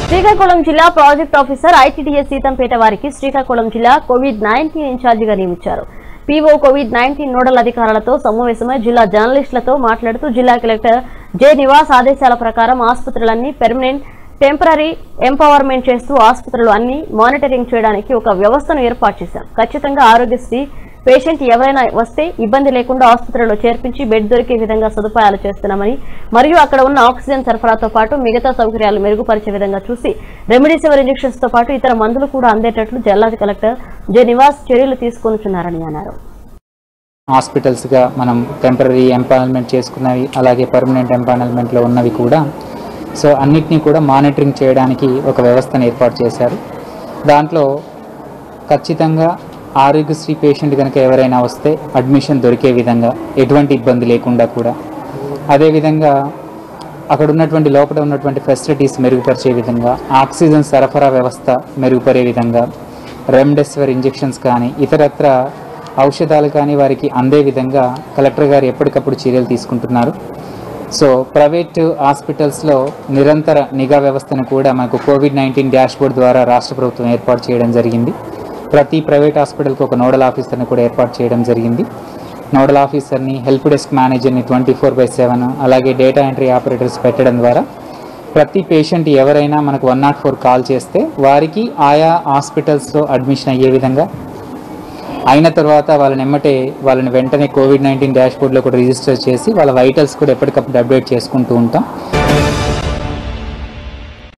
శ్రీకాకుళం జిల్లా project officer ITDS Seethampeta వారికి శ్రీకాకుళం జిల్లా కోవిడ్ నైన్టీన్ ఇన్ఛార్జిగా నియమించారు పీఓ కోవిడ్ నైన్టీన్ నోడల్ అధికారులతో సమావేశమై జిల్లా జర్నలిస్టులతో మాట్లాడుతూ జిల్లా కలెక్టర్ జె నివాస్ ఆదేశాల ప్రకారం ఆసుపత్రులన్నీ పెర్మనెంట్ టెంపరీ ఎంపవర్మెంట్ చేస్తూ ఆసుపత్రులు అన్ని మానిటరింగ్ చేయడానికి ఒక వ్యవస్థను ఏర్పాటు చేశాం ఖచ్చితంగా ఆరోగ్యశ్రీ పేషెంట్ ఎవరైనా వస్తే ఇబ్బంది లేకుండా ఆసుపత్రిలో చేర్పించి బెడ్ దొరికే విధంగా సదుపాయాలు చేస్తున్నామని మరియు అక్కడ ఉన్న ఆక్సిజన్ సరఫరాతో పాటు మిగతా సౌకర్యాలు మెరుగుపరిచే విధంగా చూసి రెమిడిసివర్ ఇంజెక్షన్స్ తో పాటు ఇతర మందులు కూడా అందేటట్లు జిల్లా కలెక్టర్ జె నివాస్ చర్యలు తీసుకొనుచున్నారని అన్నారు హాస్పిటల్స్గా మనం టెంపరీ ఎంపానల్మెంట్ చేసుకున్నవి అలాగే పర్మనెంట్ ఎంపానల్మెంట్లో ఉన్నవి కూడా సో అన్నిటినీ కూడా మానిటరింగ్ చేయడానికి ఒక వ్యవస్థను ఏర్పాటు చేశారు దాంట్లో ఖచ్చితంగా ఆరోగ్యశ్రీ పేషెంట్ కనుక ఎవరైనా వస్తే అడ్మిషన్ దొరికే విధంగా ఎటువంటి ఇబ్బంది లేకుండా కూడా అదేవిధంగా అక్కడ ఉన్నటువంటి లోపల ఉన్నటువంటి ఫెసిలిటీస్ మెరుగుపరిచే విధంగా ఆక్సిజన్ సరఫరా వ్యవస్థ మెరుగుపడే విధంగా రెమ్డెసివిర్ ఇంజెక్షన్స్ కానీ ఇతరత్ర ఔషధాలు కానీ వారికి అందే విధంగా కలెక్టర్ గారు ఎప్పటికప్పుడు చర్యలు తీసుకుంటున్నారు సో ప్రైవేట్ హాస్పిటల్స్లో నిరంతర నిఘా వ్యవస్థను కూడా మనకు కోవిడ్ నైన్టీన్ డాష్బోర్డ్ ద్వారా రాష్ట్ర ప్రభుత్వం ఏర్పాటు చేయడం జరిగింది ప్రతి ప్రైవేట్ హాస్పిటల్కి ఒక నోడల్ ఆఫీసర్ని కూడా ఏర్పాటు చేయడం జరిగింది నోడల్ ఆఫీసర్ని హెల్ప్ డెస్క్ మేనేజర్ని ట్వంటీ ఫోర్ బై సెవెన్ అలాగే డేటా ఎంట్రీ ఆపరేటర్స్ పెట్టడం ద్వారా ప్రతి పేషెంట్ ఎవరైనా మనకు వన్ నాట్ ఫోర్ కాల్ చేస్తే వారికి ఆయా హాస్పిటల్స్లో అడ్మిషన్ అయ్యే విధంగా అయిన తర్వాత వాళ్ళని ఎమ్మటే వాళ్ళని వెంటనే కోవిడ్ నైన్టీన్ డాష్బోర్డ్లో కూడా రిజిస్టర్ చేసి వాళ్ళ వైటల్స్ కూడా ఎప్పటికప్పుడు అప్డేట్ చేసుకుంటూ ఉంటాం